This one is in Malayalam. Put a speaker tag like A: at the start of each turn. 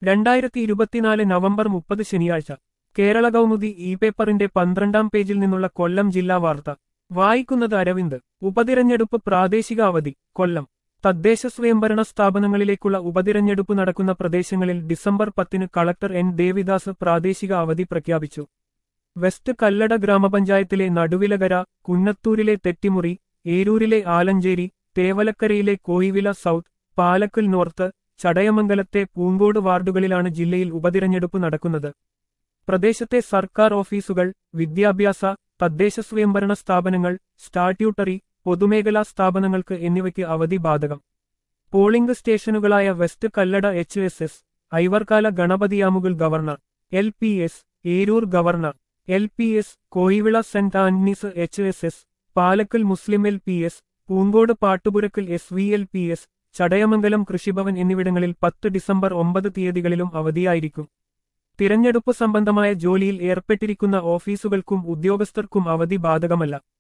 A: രണ്ടായിരത്തി ഇരുപത്തിനാല് നവംബർ മുപ്പത് ശനിയാഴ്ച കേരള കൗമുദി ഇ പേപ്പറിന്റെ പന്ത്രണ്ടാം പേജിൽ നിന്നുള്ള കൊല്ലം ജില്ലാ വാർത്ത വായിക്കുന്നത് അരവിന്ദ് ഉപതിരഞ്ഞെടുപ്പ് പ്രാദേശിക അവധി കൊല്ലം തദ്ദേശ സ്വയംഭരണ സ്ഥാപനങ്ങളിലേക്കുള്ള ഉപതിരഞ്ഞെടുപ്പ് നടക്കുന്ന പ്രദേശങ്ങളിൽ ഡിസംബർ പത്തിന് കളക്ടർ എൻ ദേവിദാസ് പ്രാദേശിക അവധി പ്രഖ്യാപിച്ചു വെസ്റ്റ് കല്ലട ഗ്രാമപഞ്ചായത്തിലെ നടുവിലകര കുന്നത്തൂരിലെ തെറ്റിമുറി ഏരൂരിലെ ആലഞ്ചേരി തേവലക്കരയിലെ കോയിവില സൗത്ത് പാലക്കൽ നോർത്ത് ചടയമംഗലത്തെ പൂങ്കോട് വാർഡുകളിലാണ് ജില്ലയിൽ ഉപതിരഞ്ഞെടുപ്പ് നടക്കുന്നത് പ്രദേശത്തെ സർക്കാർ ഓഫീസുകൾ വിദ്യാഭ്യാസ തദ്ദേശ സ്വയംഭരണ സ്ഥാപനങ്ങൾ സ്റ്റാറ്റ്യൂട്ടറി പൊതുമേഖലാ സ്ഥാപനങ്ങൾക്ക് എന്നിവയ്ക്ക് അവധി ബാധകം പോളിംഗ് സ്റ്റേഷനുകളായ west Kallada H S S Ivarkala Ganapathiyamukal government L P S Eroor government L P S Koyivila Saint Antony's H S S Palakkal Muslim L P S Poonkode Pattupurakkal S V L P S Chadayamangalam Krishibhavan എന്നിവിടങ്ങളിൽ പത്ത് ഡിസംബർ ഒമ്പത് തീയതികളിലും അവധിയായിരിക്കും തിരഞ്ഞെടുപ്പ് സംബന്ധമായ ജോലിയിൽ ഏർപ്പെട്ടിരിക്കുന്ന ഓഫീസുകൾക്കും ഉദ്യോഗസ്ഥർക്കും അവധി ബാധകമല്ല